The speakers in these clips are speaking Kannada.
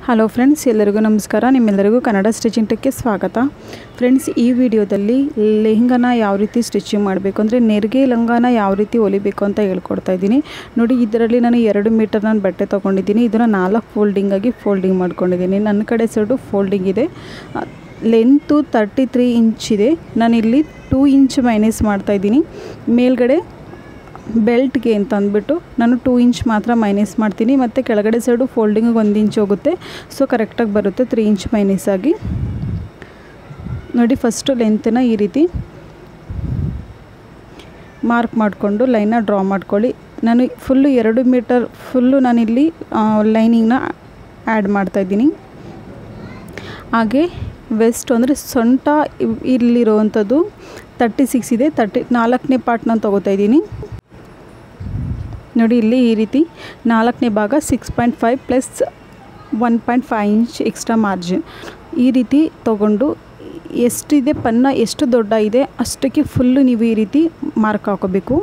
ಹಲೋ ಫ್ರೆಂಡ್ಸ್ ಎಲ್ಲರಿಗೂ ನಮಸ್ಕಾರ ನಿಮ್ಮೆಲ್ಲರಿಗೂ ಕನ್ನಡ ಸ್ಟಿಚಿಂಗ್ ಟೆಕ್ಗೆ ಸ್ವಾಗತ ಫ್ರೆಂಡ್ಸ್ ಈ ವಿಡಿಯೋದಲ್ಲಿ ಲೆಹಂಗಾನ ಯಾವ ರೀತಿ ಸ್ಟಿಚಿಂಗ್ ಮಾಡಬೇಕು ಅಂದರೆ ನೆರಿಗೆ ಲಂಗಾನ ಯಾವ ರೀತಿ ಹೊಲಿಬೇಕು ಅಂತ ಹೇಳ್ಕೊಡ್ತಾ ಇದ್ದೀನಿ ನೋಡಿ ಇದರಲ್ಲಿ ನಾನು ಎರಡು ಮೀಟರ್ ನಾನು ಬಟ್ಟೆ ತೊಗೊಂಡಿದ್ದೀನಿ ಇದನ್ನು ನಾಲ್ಕು ಫೋಲ್ಡಿಂಗಾಗಿ ಫೋಲ್ಡಿಂಗ್ ಮಾಡ್ಕೊಂಡಿದ್ದೀನಿ ನನ್ನ ಕಡೆ ಸೈಡು ಫೋಲ್ಡಿಂಗ್ ಇದೆ ಲೆಂತು ತರ್ಟಿ ತ್ರೀ ಇಂಚ್ ಇದೆ ನಾನಿಲ್ಲಿ ಟೂ ಇಂಚ್ ಮೈನಸ್ ಮಾಡ್ತಾಯಿದ್ದೀನಿ ಮೇಲ್ಗಡೆ ಬೆಲ್ಟ್ಗೆ ಅಂತ ಅಂದ್ಬಿಟ್ಟು ನಾನು ಟೂ ಇಂಚ್ ಮಾತ್ರ ಮೈನಸ್ ಮಾಡ್ತೀನಿ ಮತ್ತು ಕೆಳಗಡೆ ಸೈಡು ಫೋಲ್ಡಿಂಗಿಗೆ ಒಂದು ಇಂಚ್ ಹೋಗುತ್ತೆ ಸೊ ಕರೆಕ್ಟಾಗಿ ಬರುತ್ತೆ ತ್ರೀ ಇಂಚ್ ಮೈನಸ್ ಆಗಿ ನೋಡಿ ಫಸ್ಟು ಲೆಂತನ್ನ ಈ ರೀತಿ ಮಾರ್ಕ್ ಮಾಡಿಕೊಂಡು ಲೈನ ಡ್ರಾ ಮಾಡ್ಕೊಳ್ಳಿ ನಾನು ಫುಲ್ಲು ಎರಡು ಮೀಟರ್ ಫುಲ್ಲು ನಾನಿಲ್ಲಿ ಲೈನಿಂಗ್ನ ಆ್ಯಡ್ ಮಾಡ್ತಾಯಿದ್ದೀನಿ ಹಾಗೆ ವೆಸ್ಟ್ ಅಂದರೆ ಸೊಂಟ ಇಲ್ಲಿರುವಂಥದ್ದು ತರ್ಟಿ ಸಿಕ್ಸ್ ಇದೆ ತರ್ಟಿ ನಾಲ್ಕನೇ ಪಾರ್ಟ್ ನಾನು ತೊಗೋತಾ ಇದ್ದೀನಿ ನೋಡಿ ಇಲ್ಲಿ ಈ ರೀತಿ ನಾಲ್ಕನೇ ಭಾಗ six point five plus one point five inch extra margin ಈ ರೀತಿ ತೊಗೊಂಡು ಎಷ್ಟಿದೆ ಪನ್ನ ಎಷ್ಟು ದೊಡ್ಡ ಇದೆ ಅಷ್ಟಕ್ಕೆ ಫುಲ್ಲು ನೀವು ಈ ರೀತಿ ಮಾರ್ಕ್ ಹಾಕೋಬೇಕು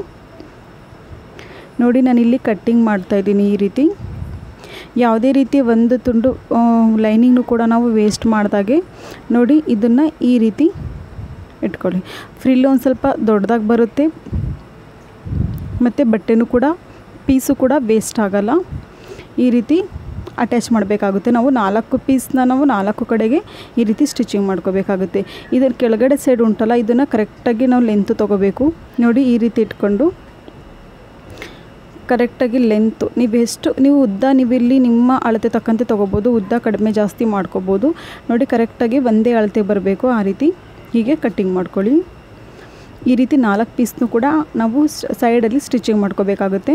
ನೋಡಿ ನಾನಿಲ್ಲಿ ಕಟ್ಟಿಂಗ್ ಮಾಡ್ತಾಯಿದ್ದೀನಿ ಈ ರೀತಿ ಯಾವುದೇ ರೀತಿ ಒಂದು ತುಂಡು ಲೈನಿಂಗ್ನು ಕೂಡ ನಾವು ವೇಸ್ಟ್ ಮಾಡಿದಾಗೆ ನೋಡಿ ಇದನ್ನು ಈ ರೀತಿ ಇಟ್ಕೊಳ್ಳಿ ಫ್ರಿಲ್ ಒಂದು ಸ್ವಲ್ಪ ದೊಡ್ಡದಾಗಿ ಬರುತ್ತೆ ಮತ್ತು ಬಟ್ಟೆನೂ ಕೂಡ ಪೀಸು ಕೂಡ ವೇಸ್ಟ್ ಆಗೋಲ್ಲ ಈ ರೀತಿ ಅಟ್ಯಾಚ್ ಮಾಡಬೇಕಾಗುತ್ತೆ ನಾವು ನಾಲ್ಕು ಪೀಸ್ನ ನಾವು ನಾಲ್ಕು ಕಡೆಗೆ ಈ ರೀತಿ ಸ್ಟಿಚಿಂಗ್ ಮಾಡ್ಕೋಬೇಕಾಗುತ್ತೆ ಇದರ ಕೆಳಗಡೆ ಸೈಡ್ ಉಂಟಲ್ಲ ಇದನ್ನು ಕರೆಕ್ಟಾಗಿ ನಾವು ಲೆಂತ್ ತೊಗೋಬೇಕು ನೋಡಿ ಈ ರೀತಿ ಇಟ್ಕೊಂಡು ಕರೆಕ್ಟಾಗಿ ಲೆಂತು ನೀವು ಎಷ್ಟು ನೀವು ಉದ್ದ ನೀವಿಲ್ಲಿ ನಿಮ್ಮ ಅಳತೆ ತಕ್ಕಂತೆ ತೊಗೋಬೋದು ಉದ್ದ ಕಡಿಮೆ ಜಾಸ್ತಿ ಮಾಡ್ಕೋಬೋದು ನೋಡಿ ಕರೆಕ್ಟಾಗಿ ಒಂದೇ ಅಳತೆ ಬರಬೇಕು ಆ ರೀತಿ ಹೀಗೆ ಕಟ್ಟಿಂಗ್ ಮಾಡ್ಕೊಳ್ಳಿ ಈ ರೀತಿ ನಾಲ್ಕು ಪೀಸ್ನು ಕೂಡ ನಾವು ಸೈಡಲ್ಲಿ ಸ್ಟಿಚಿಂಗ್ ಮಾಡ್ಕೋಬೇಕಾಗುತ್ತೆ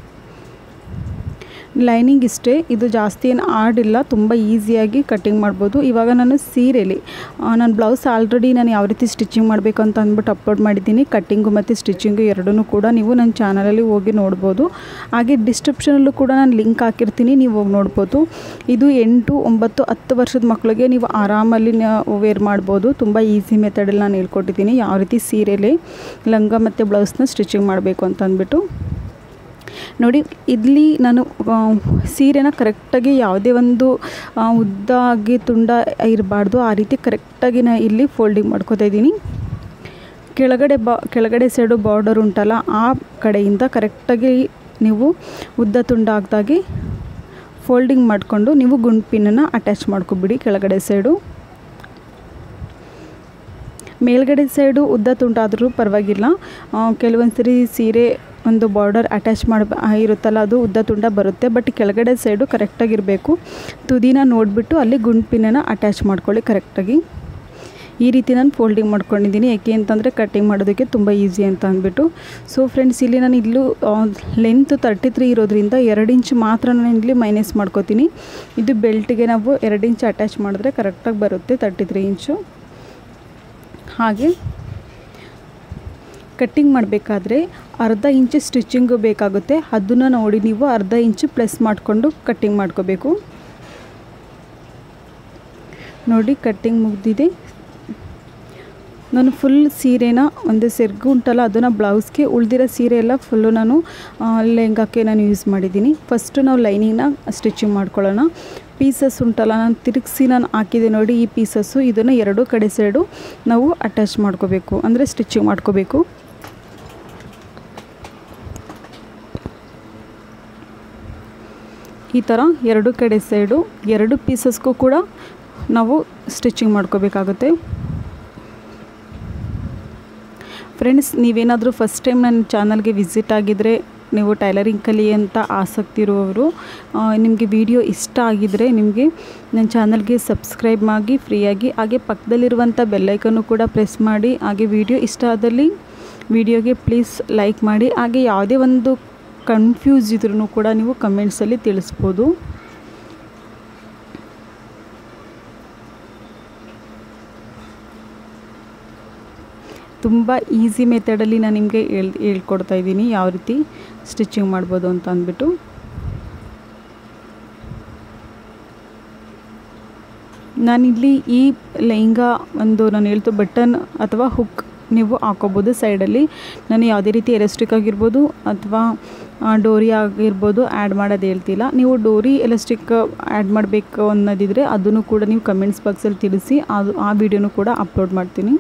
ಲೈನಿಂಗ್ ಇಷ್ಟೇ ಇದು ಜಾಸ್ತಿ ಏನು ಆಡಿಲ್ಲ ತುಂಬ ಈಸಿಯಾಗಿ ಕಟ್ಟಿಂಗ್ ಮಾಡ್ಬೋದು ಇವಾಗ ನಾನು ಸೀರೆಲಿ ನಾನು ಬ್ಲೌಸ್ ಆಲ್ರೆಡಿ ನಾನು ಯಾವ ರೀತಿ ಸ್ಟಿಚಿಂಗ್ ಮಾಡಬೇಕು ಅಂತ ಅಂದ್ಬಿಟ್ಟು ಅಪ್ಲೋಡ್ ಮಾಡಿದ್ದೀನಿ ಕಟ್ಟಿಂಗು ಮತ್ತು ಸ್ಟಿಚಿಂಗು ಎರಡೂ ಕೂಡ ನೀವು ನನ್ನ ಚಾನಲಲ್ಲಿ ಹೋಗಿ ನೋಡ್ಬೋದು ಹಾಗೆ ಡಿಸ್ಕ್ರಿಪ್ಷನಲ್ಲೂ ಕೂಡ ನಾನು ಲಿಂಕ್ ಹಾಕಿರ್ತೀನಿ ನೀವು ಹೋಗಿ ನೋಡ್ಬೋದು ಇದು ಎಂಟು ಒಂಬತ್ತು ಹತ್ತು ವರ್ಷದ ಮಕ್ಕಳಿಗೆ ನೀವು ಆರಾಮಲ್ಲಿ ವೇರ್ ಮಾಡ್ಬೋದು ತುಂಬ ಈಸಿ ಮೆಥಡಲ್ಲಿ ನಾನು ಹೇಳ್ಕೊಟ್ಟಿದ್ದೀನಿ ಯಾವ ರೀತಿ ಸೀರೆಲಿ ಲಂಗ ಮತ್ತು ಬ್ಲೌಸ್ನ ಸ್ಟಿಚಿಂಗ್ ಮಾಡಬೇಕು ಅಂತ ಅಂದ್ಬಿಟ್ಟು ನೋಡಿ ಇಲ್ಲಿ ನಾನು ಸೀರೆನ ಕರೆಕ್ಟಾಗಿ ಯಾವುದೇ ಒಂದು ಉದ್ದ ಆಗಿ ತುಂಡ ಇರಬಾರ್ದು ಆ ರೀತಿ ಕರೆಕ್ಟಾಗಿ ನಾನು ಇಲ್ಲಿ ಫೋಲ್ಡಿಂಗ್ ಮಾಡ್ಕೋತಾ ಇದ್ದೀನಿ ಕೆಳಗಡೆ ಬಾ ಕೆಳಗಡೆ ಸೈಡು ಬಾರ್ಡರ್ ಉಂಟಲ್ಲ ಆ ಕಡೆಯಿಂದ ಕರೆಕ್ಟಾಗಿ ನೀವು ಉದ್ದ ತುಂಡ ಆಗ್ದಾಗೆ ಫೋಲ್ಡಿಂಗ್ ಮಾಡಿಕೊಂಡು ನೀವು ಗುಂಡು ಪಿನ್ನನ್ನು ಅಟ್ಯಾಚ್ ಮಾಡ್ಕೊಬಿಡಿ ಕೆಳಗಡೆ ಸೈಡು ಮೇಲ್ಗಡೆ ಸೈಡು ಉದ್ದ ತುಂಡಾದರೂ ಪರವಾಗಿಲ್ಲ ಕೆಲವೊಂದು ಸರಿ ಸೀರೆ ಒಂದು ಬಾರ್ಡರ್ ಅಟ್ಯಾಚ್ ಮಾಡಿ ಇರುತ್ತಲ್ಲ ಅದು ಉದ್ದ ತುಂಡ ಬರುತ್ತೆ ಬಟ್ ಕೆಳಗಡೆ ಸೈಡು ಕರೆಕ್ಟಾಗಿರಬೇಕು ತುದಿನ ನೋಡಿಬಿಟ್ಟು ಅಲ್ಲಿ ಗುಂಡು ಪಿನ್ನನ್ನು ಅಟ್ಯಾಚ್ ಮಾಡ್ಕೊಳ್ಳಿ ಕರೆಕ್ಟಾಗಿ ಈ ರೀತಿ ನಾನು ಫೋಲ್ಡಿಂಗ್ ಮಾಡ್ಕೊಂಡಿದ್ದೀನಿ ಯಾಕೆ ಅಂತಂದರೆ ಕಟ್ಟಿಂಗ್ ಮಾಡೋದಕ್ಕೆ ತುಂಬ ಈಸಿ ಅಂತ ಅಂದ್ಬಿಟ್ಟು ಸೊ ಫ್ರೆಂಡ್ಸ್ ಇಲ್ಲಿ ನಾನು ಇಲ್ಲೂ ಲೆಂತ್ ತರ್ಟಿ ತ್ರೀ ಇರೋದ್ರಿಂದ ಎರಡು ಇಂಚ್ ಮಾತ್ರ ನಾನು ಇಲ್ಲಿ ಮೈನಸ್ ಮಾಡ್ಕೋತೀನಿ ಇದು ಬೆಲ್ಟ್ಗೆ ನಾವು ಎರಡು ಇಂಚ್ ಅಟ್ಯಾಚ್ ಮಾಡಿದ್ರೆ ಕರೆಕ್ಟಾಗಿ ಬರುತ್ತೆ ತರ್ಟಿ ತ್ರೀ ಇಂಚು ಹಾಗೆ ಕಟ್ಟಿಂಗ್ ಮಾಡಬೇಕಾದ್ರೆ ಅರ್ಧ ಇಂಚು ಸ್ಟಿಚಿಂಗು ಬೇಕಾಗುತ್ತೆ ಅದನ್ನು ನೋಡಿ ನೀವು ಅರ್ಧ ಇಂಚು ಪ್ಲಸ್ ಮಾಡಿಕೊಂಡು ಕಟ್ಟಿಂಗ್ ಮಾಡ್ಕೋಬೇಕು ನೋಡಿ ಕಟ್ಟಿಂಗ್ ಮುಗ್ದಿದೆ ನಾನು ಫುಲ್ ಸೀರೆನ ಒಂದು ಸೆರ್ಗು ಉಂಟಲ್ಲ ಅದನ್ನು ಬ್ಲೌಸ್ಗೆ ಉಳಿದಿರೋ ಸೀರೆ ಎಲ್ಲ ಫುಲ್ಲು ನಾನು ಲೆಹಂಗಾಕ್ಕೆ ನಾನು ಯೂಸ್ ಮಾಡಿದ್ದೀನಿ ಫಸ್ಟು ನಾವು ಲೈನಿಂಗ್ನ ಸ್ಟಿಚಿಂಗ್ ಮಾಡ್ಕೊಳ್ಳೋಣ ಪೀಸಸ್ ಉಂಟಲ್ಲ ನಾನು ತಿರುಗಿಸಿ ನಾನು ಹಾಕಿದೆ ನೋಡಿ ಈ ಪೀಸಸ್ಸು ಇದನ್ನು ಎರಡೂ ಕಡೆ ಸೈಡು ನಾವು ಅಟ್ಯಾಚ್ ಮಾಡ್ಕೋಬೇಕು ಅಂದರೆ ಸ್ಟಿಚಿಂಗ್ ಮಾಡ್ಕೋಬೇಕು ಈ ಥರ ಎರಡು ಕಡೆ ಸೈಡು ಎರಡು ಪೀಸಸ್ಗೂ ಕೂಡ ನಾವು ಸ್ಟಿಚಿಂಗ್ ಮಾಡ್ಕೋಬೇಕಾಗುತ್ತೆ ಫ್ರೆಂಡ್ಸ್ ನೀವೇನಾದರೂ ಫಸ್ಟ್ ಟೈಮ್ ನನ್ನ ಚಾನಲ್ಗೆ ವಿಸಿಟ್ ಆಗಿದ್ದರೆ ನೀವು ಟೈಲರಿಂಗ್ ಕಲಿ ಅಂತ ಆಸಕ್ತಿ ಇರುವವರು ನಿಮಗೆ ವಿಡಿಯೋ ಇಷ್ಟ ಆಗಿದ್ದರೆ ನಿಮಗೆ ನನ್ನ ಚಾನಲ್ಗೆ ಸಬ್ಸ್ಕ್ರೈಬ್ ಆಗಿ ಫ್ರೀಯಾಗಿ ಹಾಗೆ ಪಕ್ಕದಲ್ಲಿರುವಂಥ ಬೆಲ್ಲೈಕನ್ನು ಕೂಡ ಪ್ರೆಸ್ ಮಾಡಿ ಹಾಗೆ ವಿಡಿಯೋ ಇಷ್ಟ ಆದಲ್ಲಿ ವಿಡಿಯೋಗೆ ಪ್ಲೀಸ್ ಲೈಕ್ ಮಾಡಿ ಹಾಗೆ ಯಾವುದೇ ಒಂದು ಕನ್ಫ್ಯೂಸ್ ಇದ್ರೂ ಕೂಡ ನೀವು ಕಮೆಂಟ್ಸಲ್ಲಿ ತಿಳಿಸ್ಬೋದು ತುಂಬ ಈಸಿ ಮೆಥಡಲ್ಲಿ ನಾನು ನಿಮಗೆ ಹೇಳ್ ಹೇಳ್ಕೊಡ್ತಾ ಇದ್ದೀನಿ ಯಾವ ರೀತಿ ಸ್ಟಿಚಿಂಗ್ ಮಾಡ್ಬೋದು ಅಂತ ಅಂದ್ಬಿಟ್ಟು ನಾನಿಲ್ಲಿ ಈ ಲೆಹಂಗಾ ಒಂದು ನಾನು ಹೇಳ್ತು ಬಟನ್ ಅಥವಾ ಹುಕ್ ನೀವು ಹಾಕೋಬೋದು ಸೈಡಲ್ಲಿ ನಾನು ಯಾವುದೇ ರೀತಿ ಎಲಾಸ್ಟಿಕ್ ಆಗಿರ್ಬೋದು ಅಥವಾ ಡೋರಿ ಆಗಿರ್ಬೋದು ಆ್ಯಡ್ ಮಾಡೋದು ಹೇಳ್ತಿಲ್ಲ ನೀವು ಡೋರಿ ಎಲಾಸ್ಟಿಕ್ ಆ್ಯಡ್ ಮಾಡಬೇಕು ಅನ್ನೋದಿದ್ರೆ ಅದನ್ನು ಕೂಡ ನೀವು ಕಮೆಂಟ್ಸ್ ಬಾಕ್ಸಲ್ಲಿ ತಿಳಿಸಿ ಅದು ಆ ವಿಡಿಯೋನು ಕೂಡ ಅಪ್ಲೋಡ್ ಮಾಡ್ತೀನಿ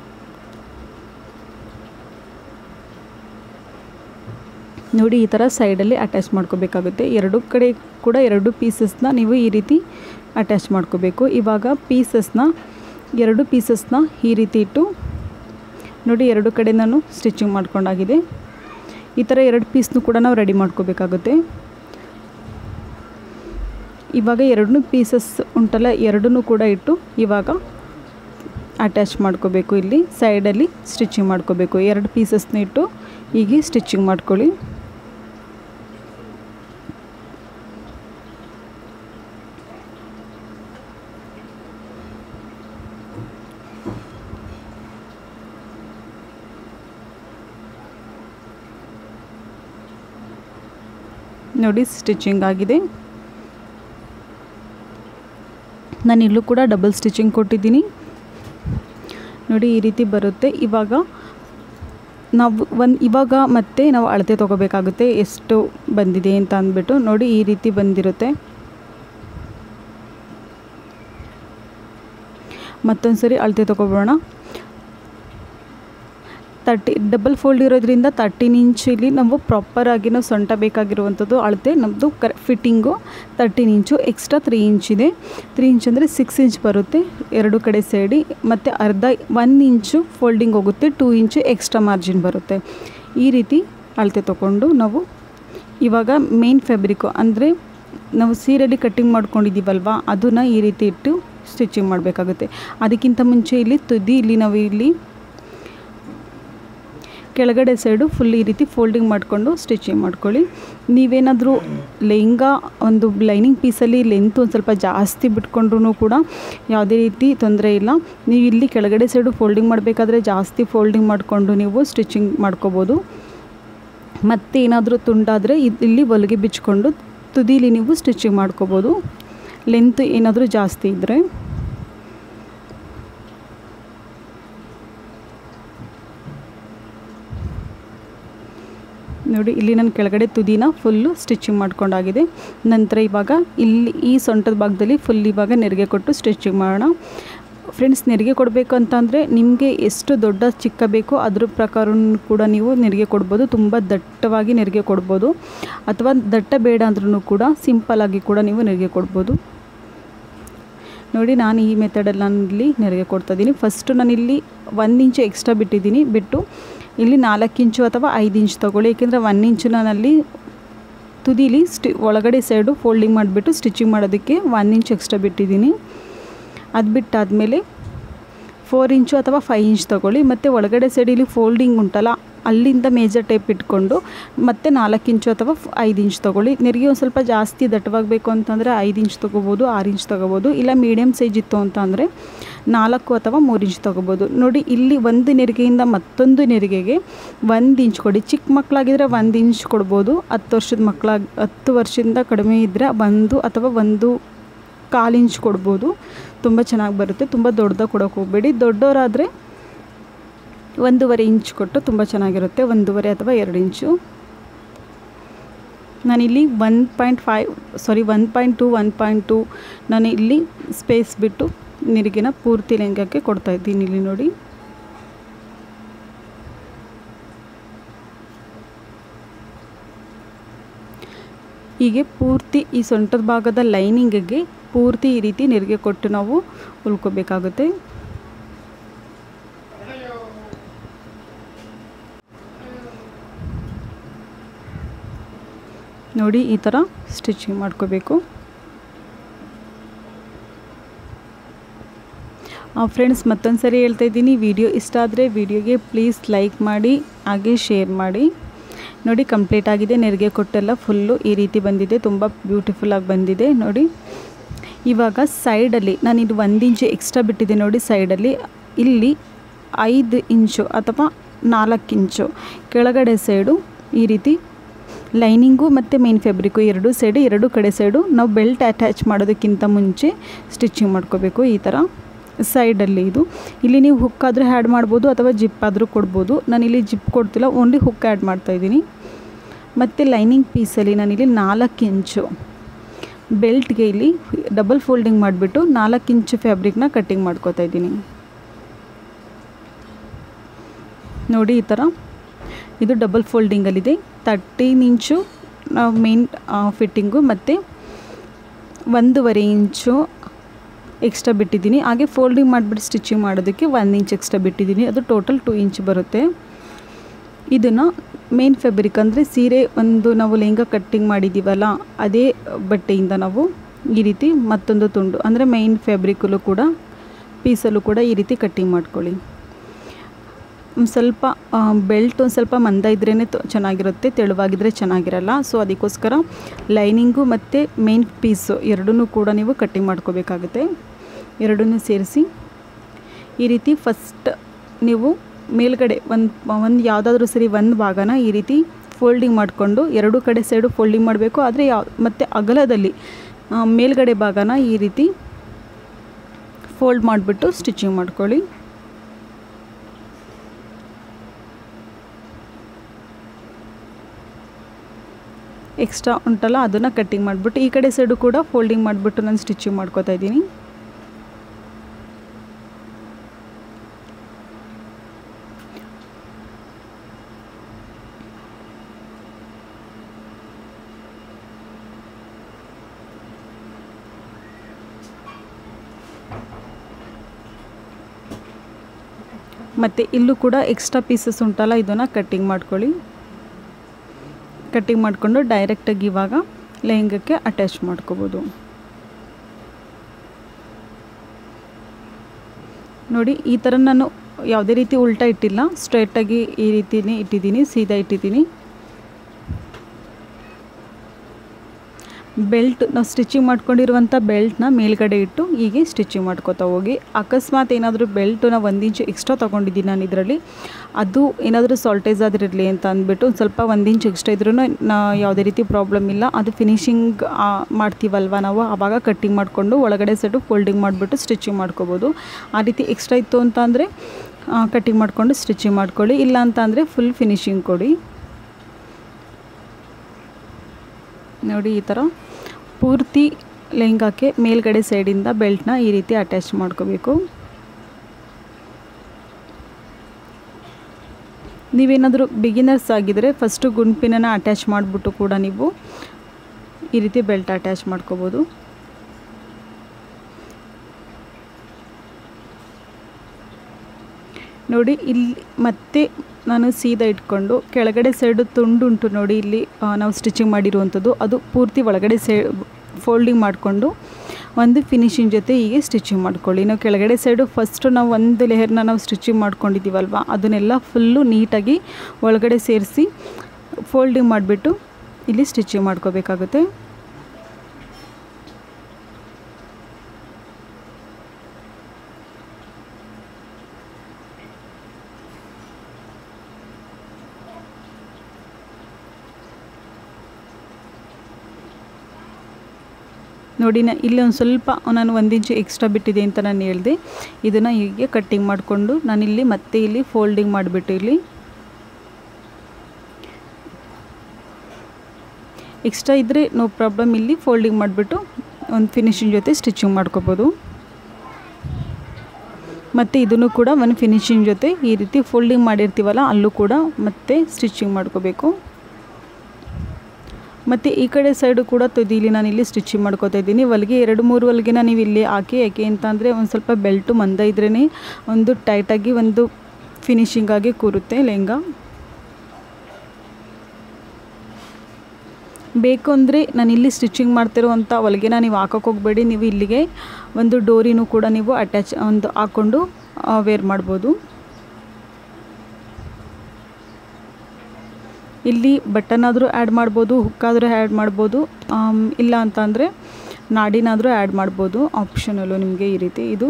ನೋಡಿ ಈ ಥರ ಸೈಡಲ್ಲಿ ಅಟ್ಯಾಚ್ ಮಾಡ್ಕೋಬೇಕಾಗುತ್ತೆ ಎರಡು ಕಡೆ ಕೂಡ ಎರಡು ಪೀಸಸ್ನ ನೀವು ಈ ರೀತಿ ಅಟ್ಯಾಚ್ ಮಾಡ್ಕೋಬೇಕು ಇವಾಗ ಪೀಸಸ್ನ ಎರಡು ಪೀಸಸ್ನ ಈ ರೀತಿ ಇಟ್ಟು ನೋಡಿ ಎರಡು ಕಡೆ ನಾನು ಸ್ಟಿಚಿಂಗ್ ಮಾಡ್ಕೊಂಡಾಗಿದೆ ಈ ಥರ ಎರಡು ಪೀಸ್ನು ಕೂಡ ನಾವು ರೆಡಿ ಮಾಡ್ಕೋಬೇಕಾಗುತ್ತೆ ಇವಾಗ ಎರಡೂ ಪೀಸಸ್ ಉಂಟಲ್ಲ ಎರಡನ್ನೂ ಕೂಡ ಇಟ್ಟು ಇವಾಗ ಅಟ್ಯಾಚ್ ಮಾಡ್ಕೋಬೇಕು ಇಲ್ಲಿ ಸೈಡಲ್ಲಿ ಸ್ಟಿಚಿಂಗ್ ಮಾಡ್ಕೋಬೇಕು ಎರಡು ಪೀಸಸ್ನ ಇಟ್ಟು ಹೀಗೆ ಸ್ಟಿಚಿಂಗ್ ಮಾಡ್ಕೊಳ್ಳಿ ನೋಡಿ ಸ್ಟಿಚಿಂಗ್ ಆಗಿದೆ ನಾನು ಇಲ್ಲೂ ಕೂಡ ಡಬಲ್ ಸ್ಟಿಚಿಂಗ್ ಕೊಟ್ಟಿದ್ದೀನಿ ನೋಡಿ ಈ ರೀತಿ ಬರುತ್ತೆ ಇವಾಗ ನಾವು ಒಂದು ಇವಾಗ ಮತ್ತೆ ನಾವು ಅಳತೆ ತೊಗೋಬೇಕಾಗುತ್ತೆ ಎಷ್ಟು ಬಂದಿದೆ ಅಂತ ಅಂದ್ಬಿಟ್ಟು ನೋಡಿ ಈ ರೀತಿ ಬಂದಿರುತ್ತೆ ಮತ್ತೊಂದು ಸರಿ ಅಳತೆ ತೊಗೊಬೋಣ ತರ್ಟಿ ಡಬಲ್ ಫೋಲ್ಡ್ ಇರೋದ್ರಿಂದ ತರ್ಟೀನ್ ಇಂಚಲ್ಲಿ ನಾವು ಪ್ರಾಪರಾಗಿ ನಾವು ಸೊಂಟ ಬೇಕಾಗಿರುವಂಥದ್ದು ಅಳತೆ ನಮ್ಮದು ಕರೆ fitting thirteen inch extra three inch ಇದೆ ತ್ರೀ ಇಂಚ್ ಅಂದರೆ ಸಿಕ್ಸ್ ಇಂಚ್ ಬರುತ್ತೆ ಎರಡು ಕಡೆ ಸೈಡಿ ಮತ್ತು ಅರ್ಧ ಒನ್ ಇಂಚು ಫೋಲ್ಡಿಂಗ್ ಹೋಗುತ್ತೆ ಟೂ ಇಂಚು ಎಕ್ಸ್ಟ್ರಾ ಮಾರ್ಜಿನ್ ಬರುತ್ತೆ ಈ ರೀತಿ ಅಳತೆ ತೊಗೊಂಡು ನಾವು ಇವಾಗ ಮೇನ್ ಫ್ಯಾಬ್ರಿಕ್ಕು ಅಂದರೆ ನಾವು ಸೀರೆಯಲ್ಲಿ ಕಟ್ಟಿಂಗ್ ಮಾಡ್ಕೊಂಡಿದ್ದೀವಲ್ವ ಅದನ್ನು ಈ ರೀತಿ ಇಟ್ಟು ಸ್ಟಿಚಿಂಗ್ ಮಾಡಬೇಕಾಗುತ್ತೆ ಅದಕ್ಕಿಂತ ಮುಂಚೆ ಇಲ್ಲಿ ತುದಿ ಇಲ್ಲಿ ನಾವು ಇಲ್ಲಿ ಕೆಳಗಡೆ ಸೈಡು ಫುಲ್ ಈ ರೀತಿ ಫೋಲ್ಡಿಂಗ್ ಮಾಡಿಕೊಂಡು ಸ್ಟಿಚಿಂಗ್ ಮಾಡ್ಕೊಳ್ಳಿ ನೀವೇನಾದರೂ ಲೆಹಂಗಾ ಒಂದು ಲೈನಿಂಗ್ ಪೀಸಲ್ಲಿ ಲೆಂತ್ ಒಂದು ಸ್ವಲ್ಪ ಜಾಸ್ತಿ ಬಿಟ್ಕೊಂಡ್ರೂ ಕೂಡ ಯಾವುದೇ ರೀತಿ ತೊಂದರೆ ಇಲ್ಲ ನೀವು ಇಲ್ಲಿ ಕೆಳಗಡೆ ಸೈಡು ಫೋಲ್ಡಿಂಗ್ ಮಾಡಬೇಕಾದ್ರೆ ಜಾಸ್ತಿ ಫೋಲ್ಡಿಂಗ್ ಮಾಡಿಕೊಂಡು ನೀವು ಸ್ಟಿಚಿಂಗ್ ಮಾಡ್ಕೋಬೋದು ಮತ್ತು ಏನಾದರೂ ತುಂಡಾದರೆ ಇಲ್ಲಿ ಹೊಲಿಗೆ ಬಿಚ್ಕೊಂಡು ತುದೀಲಿ ನೀವು ಸ್ಟಿಚಿಂಗ್ ಮಾಡ್ಕೋಬೋದು ಲೆಂತ್ ಏನಾದರೂ ಜಾಸ್ತಿ ಇದ್ದರೆ ನೋಡಿ ಇಲ್ಲಿ ನಾನು ಕೆಳಗಡೆ ತುದಿನ ಫುಲ್ಲು ಸ್ಟಿಚಿಂಗ್ ಮಾಡ್ಕೊಂಡಾಗಿದೆ ನಂತರ ಇವಾಗ ಇಲ್ಲಿ ಈ ಸೊಂಟದ ಭಾಗದಲ್ಲಿ ಫುಲ್ ಇವಾಗ ನೆರಿಗೆ ಕೊಟ್ಟು ಸ್ಟಿಚಿಂಗ್ ಮಾಡೋಣ ಫ್ರೆಂಡ್ಸ್ ನೆರಿಗೆ ಕೊಡಬೇಕು ಅಂತಂದರೆ ನಿಮಗೆ ಎಷ್ಟು ದೊಡ್ಡ ಚಿಕ್ಕ ಬೇಕೋ ಅದ್ರ ಪ್ರಕಾರ ಕೂಡ ನೀವು ನೆರಿಗೆ ಕೊಡ್ಬೋದು ತುಂಬ ದಟ್ಟವಾಗಿ ನೆರಿಗೆ ಕೊಡ್ಬೋದು ಅಥವಾ ದಟ್ಟ ಬೇಡ ಅಂದ್ರೂ ಕೂಡ ಸಿಂಪಲ್ಲಾಗಿ ಕೂಡ ನೀವು ನೆರಿಗೆ ಕೊಡ್ಬೋದು ನೋಡಿ ನಾನು ಈ ಮೆಥಡಲ್ಲಿ ನಾನಿಲ್ಲಿ ನೆರಿಗೆ ಕೊಡ್ತಾಯಿದ್ದೀನಿ ಫಸ್ಟು ನಾನಿಲ್ಲಿ ಒಂದು ಇಂಚು ಎಕ್ಸ್ಟ್ರಾ ಬಿಟ್ಟಿದ್ದೀನಿ ಬಿಟ್ಟು ಇಲ್ಲಿ ನಾಲ್ಕು ಇಂಚು ಅಥವಾ ಐದು ಇಂಚು ತೊಗೊಳ್ಳಿ ಏಕೆಂದರೆ ಒನ್ ಇಂಚು ನಾನಲ್ಲಿ ತುದೀಲಿ ಸ್ಟಿ ಒಳಗಡೆ ಸೈಡು ಫೋಲ್ಡಿಂಗ್ ಮಾಡಿಬಿಟ್ಟು ಸ್ಟಿಚಿಂಗ್ ಮಾಡೋದಕ್ಕೆ ಒನ್ ಇಂಚ್ ಎಕ್ಸ್ಟ್ರಾ ಬಿಟ್ಟಿದ್ದೀನಿ ಅದು ಬಿಟ್ಟಾದಮೇಲೆ ಫೋರ್ ಇಂಚು ಅಥವಾ ಫೈವ್ ಇಂಚ್ ತೊಗೊಳ್ಳಿ ಮತ್ತು ಒಳಗಡೆ ಸೈಡಲ್ಲಿ ಫೋಲ್ಡಿಂಗ್ ಉಂಟಲ್ಲ ಅಲ್ಲಿಂದ ಮೇಜರ್ ಟೇಪ್ ಇಟ್ಕೊಂಡು ಮತ್ತೆ ನಾಲ್ಕು ಇಂಚು ಅಥವಾ ಐದು ಇಂಚ್ ತೊಗೊಳ್ಳಿ ನೆರಿಗೆ ಒಂದು ಸ್ವಲ್ಪ ಜಾಸ್ತಿ ದಟ್ಟವಾಗಬೇಕು ಅಂತಂದರೆ ಐದು ಇಂಚ್ ತೊಗೋಬೋದು ಆರು ಇಂಚ್ ತೊಗೋಬೋದು ಇಲ್ಲ ಮೀಡಿಯಮ್ ಸೈಜ್ ಇತ್ತು ಅಂತ ಅಂದರೆ ನಾಲ್ಕು ಅಥವಾ ಮೂರು ಇಂಚ್ ತೊಗೋಬೋದು ನೋಡಿ ಇಲ್ಲಿ ಒಂದು ನೆರಿಗೆಯಿಂದ ಮತ್ತೊಂದು ನೆರಿಗೆಗೆ ಒಂದು ಇಂಚ್ ಕೊಡಿ ಚಿಕ್ಕ ಮಕ್ಕಳಾಗಿದ್ದರೆ ಒಂದು ಇಂಚ್ ಕೊಡ್ಬೋದು ಹತ್ತು ವರ್ಷದ ಮಕ್ಕಳಾಗಿ ಹತ್ತು ವರ್ಷದಿಂದ ಕಡಿಮೆ ಇದ್ದರೆ ಒಂದು ಅಥವಾ ಒಂದು ಕಾಲು ಇಂಚ್ ಕೊಡ್ಬೋದು ತುಂಬ ಚೆನ್ನಾಗಿ ಬರುತ್ತೆ ತುಂಬ ದೊಡ್ಡದಾಗಿ ಕೊಡೋಕೆ ಹೋಗಬೇಡಿ ದೊಡ್ಡವರಾದರೆ ಒಂದೂವರೆ ಇಂಚ್ ಕೊಟ್ಟು ತುಂಬ ಚೆನ್ನಾಗಿರುತ್ತೆ ಒಂದೂವರೆ ಅಥವಾ ಎರಡು ಇಂಚು ನಾನಿಲ್ಲಿ one point five sorry one point two one point two ನಾನು ಇಲ್ಲಿ ಸ್ಪೇಸ್ ಬಿಟ್ಟು ನಿರಿಗೆನ ಪೂರ್ತಿ ಲೆಂಗಕ್ಕೆ ಕೊಡ್ತಾಯಿದ್ದೀನಿ ಇಲ್ಲಿ ನೋಡಿ ಹೀಗೆ ಪೂರ್ತಿ ಈ ಸೊಂಟದ ಭಾಗದ ಲೈನಿಂಗಿಗೆ ಪೂರ್ತಿ ಈ ರೀತಿ ನೆರಿಗೆ ಕೊಟ್ಟು ನಾವು ಉಳ್ಕೋಬೇಕಾಗುತ್ತೆ ನೋಡಿ ಈ ಥರ ಸ್ಟಿಚಿಂಗ್ ಮಾಡ್ಕೋಬೇಕು ಫ್ರೆಂಡ್ಸ್ ಮತ್ತೊಂದು ಸರಿ ಹೇಳ್ತಾ ಇದ್ದೀನಿ ವಿಡಿಯೋ ಇಷ್ಟ ಆದರೆ ವಿಡಿಯೋಗೆ ಪ್ಲೀಸ್ ಲೈಕ್ ಮಾಡಿ ಹಾಗೆ ಶೇರ್ ಮಾಡಿ ನೋಡಿ ಕಂಪ್ಲೀಟ್ ಆಗಿದೆ ನೆರಿಗೆ ಕೊಟ್ಟೆಲ್ಲ ಫುಲ್ಲು ಈ ರೀತಿ ಬಂದಿದೆ ತುಂಬ ಬ್ಯೂಟಿಫುಲ್ಲಾಗಿ ಬಂದಿದೆ ನೋಡಿ ಇವಾಗ ಸೈಡಲ್ಲಿ ನಾನು ಇದು ಒಂದು ಇಂಚು ಎಕ್ಸ್ಟ್ರಾ ಬಿಟ್ಟಿದೆ ನೋಡಿ ಸೈಡಲ್ಲಿ ಇಲ್ಲಿ ಐದು ಇಂಚು ಅಥವಾ ನಾಲ್ಕು ಇಂಚು ಕೆಳಗಡೆ ಸೈಡು ಈ ರೀತಿ ಲೈನಿಂಗು ಮತ್ತು ಮೇನ್ ಫ್ಯಾಬ್ರಿಕ್ಕು ಎರಡು ಸೈಡು ಎರಡು ಕಡೆ ಸೈಡು ನಾವು ಬೆಲ್ಟ್ ಅಟ್ಯಾಚ್ ಮಾಡೋದಕ್ಕಿಂತ ಮುಂಚೆ ಸ್ಟಿಚಿಂಗ್ ಮಾಡ್ಕೋಬೇಕು ಈ ಥರ ಸೈಡಲ್ಲಿ ಇದು ಇಲ್ಲಿ ನೀವು ಹುಕ್ ಆದರೂ ಆ್ಯಡ್ ಮಾಡ್ಬೋದು ಅಥವಾ ಜಿಪ್ ಆದರೂ ಕೊಡ್ಬೋದು ನಾನಿಲ್ಲಿ ಜಿಪ್ ಕೊಡ್ತಿಲ್ಲ ಓನ್ಲಿ ಹುಕ್ ಆ್ಯಡ್ ಮಾಡ್ತಾಯಿದ್ದೀನಿ ಮತ್ತು ಲೈನಿಂಗ್ ಪೀಸಲ್ಲಿ ನಾನಿಲ್ಲಿ ನಾಲ್ಕು ಇಂಚು ಬೆಲ್ಟ್ಗೆ ಇಲ್ಲಿ ಡಬಲ್ ಫೋಲ್ಡಿಂಗ್ ಮಾಡಿಬಿಟ್ಟು ನಾಲ್ಕು ಇಂಚು ಫ್ಯಾಬ್ರಿಕ್ನ ಕಟ್ಟಿಂಗ್ ಮಾಡ್ಕೋತಾ ಇದ್ದೀನಿ ನೋಡಿ ಈ ಥರ ಇದು ಡಬಲ್ ಫೋಲ್ಡಿಂಗಲ್ಲಿದೆ ತರ್ಟೀನ್ ಇಂಚು ನಾವು ಮೇನ್ ಫಿಟ್ಟಿಂಗು ಮತ್ತು ಒಂದೂವರೆ ಇಂಚು ಎಕ್ಸ್ಟ್ರಾ ಬಿಟ್ಟಿದ್ದೀನಿ ಹಾಗೆ ಫೋಲ್ಡಿಂಗ್ ಮಾಡಿಬಿಟ್ಟು ಸ್ಟಿಚಿಂಗ್ ಮಾಡೋದಕ್ಕೆ ಒಂದು ಇಂಚ್ ಎಕ್ಸ್ಟ್ರಾ ಬಿಟ್ಟಿದ್ದೀನಿ ಅದು ಟೋಟಲ್ ಟೂ ಇಂಚ್ ಬರುತ್ತೆ ಇದನ್ನು ಮೇನ್ ಫ್ಯಾಬ್ರಿಕ್ ಅಂದರೆ ಸೀರೆ ಒಂದು ನಾವು ಲೆಹಂಗಾ ಕಟ್ಟಿಂಗ್ ಮಾಡಿದ್ದೀವಲ್ಲ ಅದೇ ಬಟ್ಟೆಯಿಂದ ನಾವು ಈ ರೀತಿ ಮತ್ತೊಂದು ತುಂಡು ಅಂದರೆ ಮೇನ್ ಫ್ಯಾಬ್ರಿಕಲ್ಲೂ ಕೂಡ ಪೀಸಲ್ಲೂ ಕೂಡ ಈ ರೀತಿ ಕಟ್ಟಿಂಗ್ ಮಾಡ್ಕೊಳ್ಳಿ ಒಂದು ಸ್ವಲ್ಪ ಬೆಲ್ಟ್ ಒಂದು ಸ್ವಲ್ಪ ಮಂದ ಇದ್ರೇ ಚೆನ್ನಾಗಿರುತ್ತೆ ತೆಳುವಾಗಿದ್ದರೆ ಚೆನ್ನಾಗಿರಲ್ಲ ಸೊ ಅದಕ್ಕೋಸ್ಕರ ಲೈನಿಂಗು ಮತ್ತು ಮೇನ್ ಪೀಸು ಎರಡನ್ನೂ ಕೂಡ ನೀವು ಕಟ್ಟಿಂಗ್ ಮಾಡ್ಕೋಬೇಕಾಗುತ್ತೆ ಎರಡನ್ನೂ ಸೇರಿಸಿ ಈ ರೀತಿ ಫಸ್ಟ್ ನೀವು ಮೇಲ್ಗಡೆ ಒಂದು ಒಂದು ಯಾವುದಾದ್ರೂ ಸರಿ ಒಂದು ಭಾಗನ ಈ ರೀತಿ ಫೋಲ್ಡಿಂಗ್ ಮಾಡಿಕೊಂಡು ಎರಡೂ ಕಡೆ ಸೈಡು ಫೋಲ್ಡಿಂಗ್ ಮಾಡಬೇಕು ಆದರೆ ಯಾವ ಮತ್ತು ಅಗಲದಲ್ಲಿ ಮೇಲ್ಗಡೆ ಭಾಗನ ಈ ರೀತಿ ಫೋಲ್ಡ್ ಮಾಡಿಬಿಟ್ಟು ಸ್ಟಿಚಿಂಗ್ ಮಾಡ್ಕೊಳ್ಳಿ ಎಕ್ಸ್ಟ್ರಾ ಉಂಟಲ್ಲ ಅದನ್ನು ಕಟ್ಟಿಂಗ್ ಮಾಡಿಬಿಟ್ಟು ಈ ಕಡೆ ಸೈಡು ಕೂಡ ಫೋಲ್ಡಿಂಗ್ ಮಾಡಿಬಿಟ್ಟು ನಾನು ಸ್ಟಿಚಿಂಗ್ ಮಾಡ್ಕೋತಾ ಇದ್ದೀನಿ ಮತ್ತು ಇಲ್ಲೂ ಕೂಡ ಎಕ್ಸ್ಟ್ರಾ ಪೀಸಸ್ ಉಂಟಲ್ಲ ಇದನ್ನು ಕಟ್ಟಿಂಗ್ ಮಾಡ್ಕೊಳ್ಳಿ ಕಟ್ಟಿಂಗ್ ಮಾಡಿಕೊಂಡು ಡೈರೆಕ್ಟಾಗಿ ಇವಾಗ ಲೆಹಂಗಕ್ಕೆ ಅಟ್ಯಾಚ್ ಮಾಡ್ಕೋಬೋದು ನೋಡಿ ಈ ಥರ ನಾನು ಯಾವುದೇ ರೀತಿ ಉಲ್ಟಾ ಇಟ್ಟಿಲ್ಲ ಸ್ಟ್ರೈಟಾಗಿ ಈ ರೀತಿನೇ ಇಟ್ಟಿದ್ದೀನಿ ಸೀದಾ ಇಟ್ಟಿದ್ದೀನಿ ಬೆಲ್ಟ್ ನಾವು ಸ್ಟಿಚಿಂಗ್ ಮಾಡ್ಕೊಂಡಿರುವಂಥ ಬೆಲ್ಟ್ನ ಮೇಲ್ಗಡೆ ಇಟ್ಟು ಹೀಗೆ ಸ್ಟಿಚಿಂಗ್ ಮಾಡ್ಕೋತಾ ಹೋಗಿ ಅಕಸ್ಮಾತ್ ಏನಾದರೂ ಬೆಲ್ಟು ನಾವು ಒಂದು ಇಂಚು ಎಕ್ಸ್ಟ್ರಾ ತೊಗೊಂಡಿದ್ದೀನಿ ನಾನು ಇದರಲ್ಲಿ ಅದು ಏನಾದರೂ ಸಾಲ್ಟೇಜ್ ಆದಿರಲಿ ಅಂತ ಅಂದ್ಬಿಟ್ಟು ಒಂದು ಸ್ವಲ್ಪ ಒಂದು ಇಂಚ್ ಎಕ್ಸ್ಟ್ರಾ ಇದ್ರೂ ನಾ ಯಾವುದೇ ರೀತಿ ಪ್ರಾಬ್ಲಮ್ ಇಲ್ಲ ಅದು ಫಿನಿಶಿಂಗ್ ಮಾಡ್ತೀವಲ್ವ ನಾವು ಆವಾಗ ಕಟ್ಟಿಂಗ್ ಮಾಡಿಕೊಂಡು ಒಳಗಡೆ ಸೆಟ್ಟು ಫೋಲ್ಡಿಂಗ್ ಮಾಡಿಬಿಟ್ಟು ಸ್ಟಿಚಿಂಗ್ ಮಾಡ್ಕೋಬೋದು ಆ ರೀತಿ ಎಕ್ಸ್ಟ್ರಾ ಇತ್ತು ಅಂತ ಅಂದರೆ ಕಟ್ಟಿಂಗ್ ಮಾಡಿಕೊಂಡು ಸ್ಟಿಚಿಂಗ್ ಮಾಡ್ಕೊಳ್ಳಿ ಇಲ್ಲ ಅಂತ ಅಂದರೆ ಫುಲ್ ಫಿನಿಶಿಂಗ್ ಕೊಡಿ ನೋಡಿ ಈ ಥರ ಪೂರ್ತಿ ಲೆಹಂಗಾಕ್ಕೆ ಮೇಲ್ಗಡೆ ಸೈಡಿಂದ ಬೆಲ್ಟ್ನ ಈ ರೀತಿ ಅಟ್ಯಾಚ್ ಮಾಡ್ಕೋಬೇಕು ನೀವೇನಾದರೂ ಬಿಗಿನರ್ಸ್ ಆಗಿದ್ದರೆ ಫಸ್ಟು ಗುಂಪಿನನ್ನು ಅಟ್ಯಾಚ್ ಮಾಡಿಬಿಟ್ಟು ಕೂಡ ನೀವು ಈ ರೀತಿ ಬೆಲ್ಟ್ ಅಟ್ಯಾಚ್ ಮಾಡ್ಕೋಬೋದು ನೋಡಿ ಇಲ್ಲಿ ಮತ್ತೆ ನಾನು ಸೀದಾ ಇಟ್ಕೊಂಡು ಕೆಳಗಡೆ ಸೈಡು ತುಂಡುಂಟು ನೋಡಿ ಇಲ್ಲಿ ನಾವು ಸ್ಟಿಚಿಂಗ್ ಮಾಡಿರುವಂಥದ್ದು ಅದು ಪೂರ್ತಿ ಒಳಗಡೆ ಸೈ ಫೋಲ್ಡಿಂಗ್ ಮಾಡಿಕೊಂಡು ಒಂದು ಫಿನಿಶಿಂಗ್ ಜೊತೆ ಹೀಗೆ ಸ್ಟಿಚಿಂಗ್ ಮಾಡ್ಕೊಳ್ಳಿ ನಾವು ಕೆಳಗಡೆ ಸೈಡು ಫಸ್ಟು ನಾವು ಒಂದು ಲೇಯರ್ನ ನಾವು ಸ್ಟಿಚಿಂಗ್ ಮಾಡ್ಕೊಂಡಿದ್ದೀವಲ್ವ ಅದನ್ನೆಲ್ಲ ಫುಲ್ಲು ನೀಟಾಗಿ ಒಳಗಡೆ ಸೇರಿಸಿ ಫೋಲ್ಡಿಂಗ್ ಮಾಡಿಬಿಟ್ಟು ಇಲ್ಲಿ ಸ್ಟಿಚಿಂಗ್ ಮಾಡ್ಕೋಬೇಕಾಗುತ್ತೆ ನೋಡಿ ನಾ ಇಲ್ಲಿ ಒಂದು ಸ್ವಲ್ಪ ನಾನು ಒಂದು ಇಂಚು ಎಕ್ಸ್ಟ್ರಾ ಬಿಟ್ಟಿದೆ ಅಂತ ನಾನು ಹೇಳಿದೆ ಇದನ್ನು ಹೀಗೆ ಕಟ್ಟಿಂಗ್ ಮಾಡಿಕೊಂಡು ನಾನಿಲ್ಲಿ ಮತ್ತೆ ಇಲ್ಲಿ ಫೋಲ್ಡಿಂಗ್ ಮಾಡಿಬಿಟ್ಟು ಇಲ್ಲಿ ಎಕ್ಸ್ಟ್ರಾ ಇದ್ದರೆ ನೋ ಪ್ರಾಬ್ಲಮ್ ಇಲ್ಲಿ ಫೋಲ್ಡಿಂಗ್ ಮಾಡಿಬಿಟ್ಟು ಒಂದು ಫಿನಿಶಿಂಗ್ ಜೊತೆ ಸ್ಟಿಚಿಂಗ್ ಮಾಡ್ಕೋಬೋದು ಮತ್ತು ಇದನ್ನು ಕೂಡ ಒಂದು ಫಿನಿಶಿಂಗ್ ಜೊತೆ ಈ ರೀತಿ ಫೋಲ್ಡಿಂಗ್ ಮಾಡಿರ್ತೀವಲ್ಲ ಅಲ್ಲೂ ಕೂಡ ಮತ್ತೆ ಸ್ಟಿಚಿಂಗ್ ಮಾಡ್ಕೋಬೇಕು ಮತ್ತು ಈ ಕಡೆ ಸೈಡು ಕೂಡ ತುದಿಲಿ ನಾನು ಇಲ್ಲಿ ಸ್ಟಿಚಿಂಗ್ ಮಾಡ್ಕೋತಾ ಇದ್ದೀನಿ ಹೊಲಿಗೆ ಎರಡು ಮೂರು ಹೊಲಿಗೆನ ನೀವು ಇಲ್ಲಿ ಹಾಕಿ ಯಾಕೆ ಅಂತ ಅಂದರೆ ಒಂದು ಸ್ವಲ್ಪ ಬೆಲ್ಟು ಮಂದ ಇದ್ರೇ ಒಂದು ಟೈಟಾಗಿ ಒಂದು ಫಿನಿಶಿಂಗ್ ಆಗಿ ಕೂರುತ್ತೆ ಲೆಹಂಗಾ ಬೇಕು ಅಂದರೆ ನಾನು ಇಲ್ಲಿ ಸ್ಟಿಚಿಂಗ್ ಮಾಡ್ತಿರುವಂಥ ಹೊಲಿಗೆನ ನೀವು ಹಾಕೋಕೆ ಹೋಗಬೇಡಿ ನೀವು ಇಲ್ಲಿಗೆ ಒಂದು ಡೋರಿನೂ ಕೂಡ ನೀವು ಅಟ್ಯಾಚ್ ಒಂದು ಹಾಕ್ಕೊಂಡು ವೇರ್ ಮಾಡ್ಬೋದು ಇಲ್ಲಿ ಬಟನ್ ಆದರೂ ಆ್ಯಡ್ ಮಾಡ್ಬೋದು ಹುಕ್ಕಾದರೂ ಆ್ಯಡ್ ಮಾಡ್ಬೋದು ಇಲ್ಲ ಅಂತ ಅಂದರೆ ನಾಡಿನಾದರೂ ಆ್ಯಡ್ ಮಾಡ್ಬೋದು ಆಪ್ಷನಲ್ಲು ನಿಮಗೆ ಈ ರೀತಿ ಇದು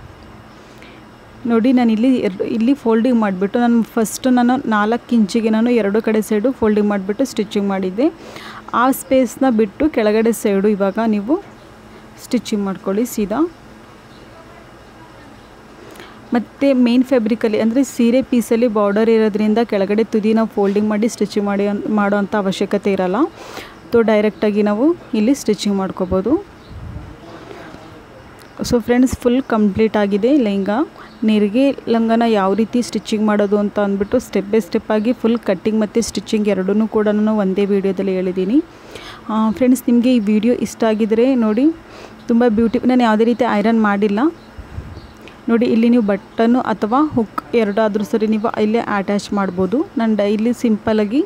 ನೋಡಿ ನಾನು ಇಲ್ಲಿ ಎರಡು ಇಲ್ಲಿ ಫೋಲ್ಡಿಂಗ್ ಮಾಡಿಬಿಟ್ಟು ನಾನು ಫಸ್ಟು ನಾನು ನಾಲ್ಕು ಇಂಚಿಗೆ ನಾನು ಎರಡು ಕಡೆ ಸೈಡು ಫೋಲ್ಡಿಂಗ್ ಮಾಡಿಬಿಟ್ಟು ಸ್ಟಿಚಿಂಗ್ ಮಾಡಿದ್ದೆ ಆ ಸ್ಪೇಸ್ನ ಬಿಟ್ಟು ಕೆಳಗಡೆ ಸೈಡು ಇವಾಗ ನೀವು ಸ್ಟಿಚಿಂಗ್ ಮಾಡ್ಕೊಳ್ಳಿ ಸೀದಾ ಮತ್ತು ಮೇನ್ ಫ್ಯಾಬ್ರಿಕಲ್ಲಿ ಅಂದರೆ ಸೀರೆ ಪೀಸಲ್ಲಿ ಬಾರ್ಡರ್ ಇರೋದ್ರಿಂದ ಕೆಳಗಡೆ ತುದಿ ನಾವು ಫೋಲ್ಡಿಂಗ್ ಮಾಡಿ ಸ್ಟಿಚಿಂಗ್ ಮಾಡಿ ಮಾಡೋ ಅಂಥ ಅವಶ್ಯಕತೆ ಇರಲ್ಲ ತೋ ಡೈರೆಕ್ಟಾಗಿ ನಾವು ಇಲ್ಲಿ ಸ್ಟಿಚಿಂಗ್ ಮಾಡ್ಕೋಬೋದು ಸೊ ಫ್ರೆಂಡ್ಸ್ ಫುಲ್ ಕಂಪ್ಲೀಟ್ ಆಗಿದೆ ಲೆಹಂಗಾ ನೆರಿಗೆ ಲಂಗನ ಯಾವ ರೀತಿ ಸ್ಟಿಚಿಂಗ್ ಮಾಡೋದು ಅಂತ ಅಂದ್ಬಿಟ್ಟು ಸ್ಟೆಪ್ ಬೈ ಸ್ಟೆಪ್ ಆಗಿ ಫುಲ್ ಕಟ್ಟಿಂಗ್ ಮತ್ತು ಸ್ಟಿಚಿಂಗ್ ಎರಡೂ ಕೂಡ ನಾನು ಒಂದೇ ವೀಡಿಯೋದಲ್ಲಿ ಹೇಳಿದ್ದೀನಿ ಫ್ರೆಂಡ್ಸ್ ನಿಮಗೆ ಈ ವಿಡಿಯೋ ಇಷ್ಟ ಆಗಿದರೆ ನೋಡಿ ತುಂಬ ಬ್ಯೂಟಿ ನಾನು ಯಾವುದೇ ರೀತಿ ಐರನ್ ಮಾಡಿಲ್ಲ ನೋಡಿ ಇಲ್ಲಿ ನೀವು ಬಟನ್ನು ಅಥವಾ ಹುಕ್ ಎರಡಾದರೂ ಸರಿ ನೀವು ಇಲ್ಲೇ ಅಟ್ಯಾಚ್ ಮಾಡ್ಬೋದು ನಾನು ಡೈಲಿ ಸಿಂಪಲಾಗಿ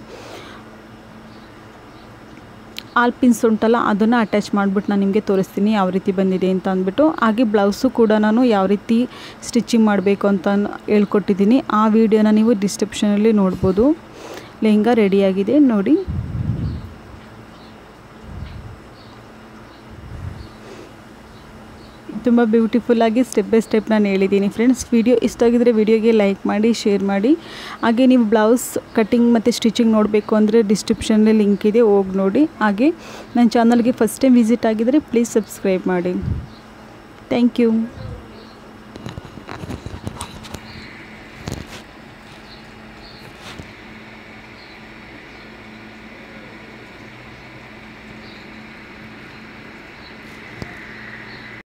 ಆಲ್ ಪಿನ್ಸ್ ಉಂಟಲ್ಲ ಅದನ್ನು ಅಟ್ಯಾಚ್ ಮಾಡಿಬಿಟ್ಟು ನಾನು ನಿಮಗೆ ತೋರಿಸ್ತೀನಿ ಯಾವ ರೀತಿ ಬಂದಿದೆ ಅಂತ ಅಂದ್ಬಿಟ್ಟು ಹಾಗೆ ಬ್ಲೌಸು ಕೂಡ ನಾನು ಯಾವ ರೀತಿ ಸ್ಟಿಚಿಂಗ್ ಮಾಡಬೇಕು ಅಂತ ಹೇಳ್ಕೊಟ್ಟಿದ್ದೀನಿ ಆ ವಿಡಿಯೋನ ನೀವು ಡಿಸ್ಕ್ರಿಪ್ಷನಲ್ಲಿ ನೋಡ್ಬೋದು ಲೆಹಂಗಾ ರೆಡಿಯಾಗಿದೆ ನೋಡಿ ತುಂಬ ಬ್ಯೂಟಿಫುಲ್ಲಾಗಿ ಸ್ಟೆಪ್ ಬೈ ಸ್ಟೆಪ್ ನಾನು ಹೇಳಿದ್ದೀನಿ ಫ್ರೆಂಡ್ಸ್ ವಿಡಿಯೋ ಇಷ್ಟ ಆಗಿದ್ರೆ ವಿಡಿಯೋಗೆ ಲೈಕ್ ಮಾಡಿ ಶೇರ್ ಮಾಡಿ ಹಾಗೆ ನೀವು ಬ್ಲೌಸ್ ಕಟ್ಟಿಂಗ್ ಮತ್ತು ಸ್ಟಿಚಿಂಗ್ ನೋಡಬೇಕು ಅಂದರೆ ಡಿಸ್ಕ್ರಿಪ್ಷನಲ್ಲಿ ಲಿಂಕ್ ಇದೆ ಹೋಗಿ ನೋಡಿ ಹಾಗೆ ನನ್ನ ಚಾನಲ್ಗೆ ಫಸ್ಟ್ ಟೈಮ್ ವಿಸಿಟ್ ಆಗಿದರೆ ಪ್ಲೀಸ್ ಸಬ್ಸ್ಕ್ರೈಬ್ ಮಾಡಿ ಥ್ಯಾಂಕ್ ಯು